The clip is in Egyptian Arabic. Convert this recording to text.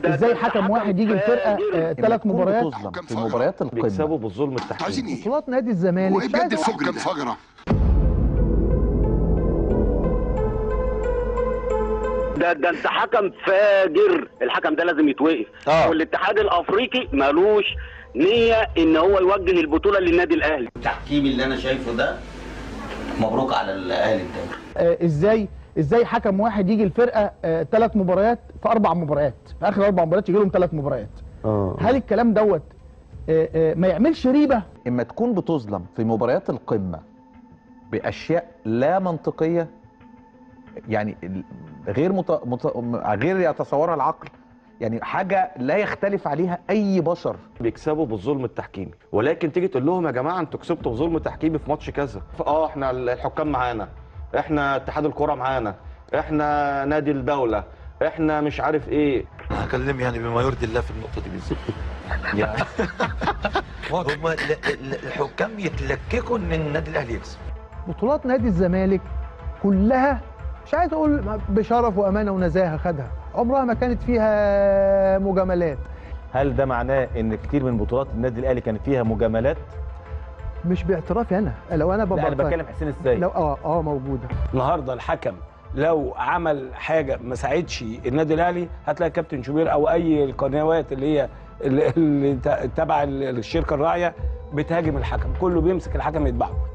ازاي حكم واحد يجي الفرقه ثلاث تكون مباريات بتظلم حكام في فجرة. مباريات القمه بيكسبوا بالظلم عايزين التحكيمي ايه؟ بطولات نادي الزمالك وايه مش عايز بجد أقول- حكام فجرة ده ده انت حكم فاجر الحكم ده لازم يتوقف آه. والاتحاد الافريقي مالوش نيه ان هو يوجه البطوله للنادي الاهلي التحكيم اللي انا شايفه ده مبروك على الاهلي الدوري آه، ازاي ازاي حكم واحد يجي الفرقه ثلاث مباريات في اربع مباريات في اخر اربع مباريات يجي لهم ثلاث مباريات اه هل الكلام دوت آه، آه، ما يعملش ريبه اما تكون بتظلم في مباريات القمه باشياء لا منطقيه يعني ال- غير مت... مت... غير يتصورها العقل يعني حاجه لا يختلف عليها اي بشر بيكسبوا بالظلم التحكيمي ولكن تيجي تقول لهم يا جماعه انتوا كسبتوا بظلم تحكيمي في ماتش كذا اه احنا الحكام معانا احنا اتحاد الكره معانا احنا نادي الدوله احنا مش عارف ايه هكلم يعني بما يرضي الله في النقطة دي بالذات يعني هم ال- ال- الحكام يتلككوا ان النادي الاهلي يكسب بطولات نادي الزمالك كلها مش عايز اقول بشرف وامانه ونزاهه خدها عمرها ما كانت فيها مجاملات هل ده معناه ان كتير من بطولات النادي الاهلي كان فيها مجاملات؟ مش باعترافي انا لو انا لا ببقى انا بتكلم حسين ازاي؟ لو اه اه موجوده النهارده الحكم لو عمل حاجه ما ساعدش النادي الاهلي هتلاقي كابتن شوبير او اي القنوات اللي هي اللي اللي تبع الشركه الراعيه بتهاجم الحكم كله بيمسك الحكم يتبعه